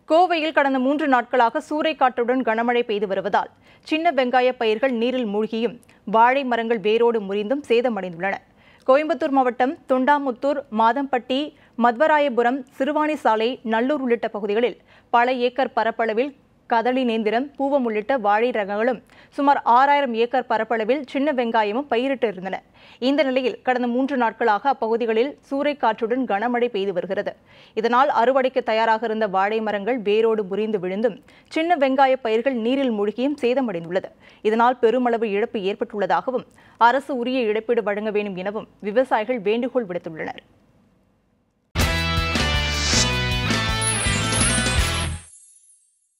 கோவையில் கடந்த மூன்று நாட்களாக சூறைக்காற்றுடன் கனமழை பெய்து வருவதால் சின்ன வெங்காய பயிர்கள் நீரில் மூழ்கியும் வாழை மரங்கள் வேரோடு முறிந்தும் சேதமடைந்துள்ளன கோயம்புத்தூர் மாவட்டம் தொண்டாமுத்தூர் மாதம்பட்டி மத்வராயபுரம் சிறுவாணி சாலை நல்லூர் உள்ளிட்ட பகுதிகளில் பல ஏக்கர் பரப்பளவில் கதளி நேந்திரம் பூவம் உள்ளிட்ட வாழை ரகங்களும் சுமார் ஆறாயிரம் ஏக்கர் பரப்பளவில் சின்ன வெங்காயமும் பயிரிட்டு இருந்தன இந்த நிலையில் கடந்த மூன்று நாட்களாக அப்பகுதிகளில் சூறைக்காற்றுடன் கனமழை பெய்து வருகிறது இதனால் அறுவடைக்கு தயாராக இருந்த வாழை மரங்கள் வேரோடு முறிந்து விழுந்தும் சின்ன வெங்காய பயிர்கள் நீரில் மூழ்கியும் சேதமடைந்துள்ளது இதனால் பெருமளவு இழப்பு ஏற்பட்டுள்ளதாகவும் அரசு உரிய இழப்பீடு வழங்க வேண்டும் எனவும் விவசாயிகள் வேண்டுகோள் விடுத்துள்ளனர்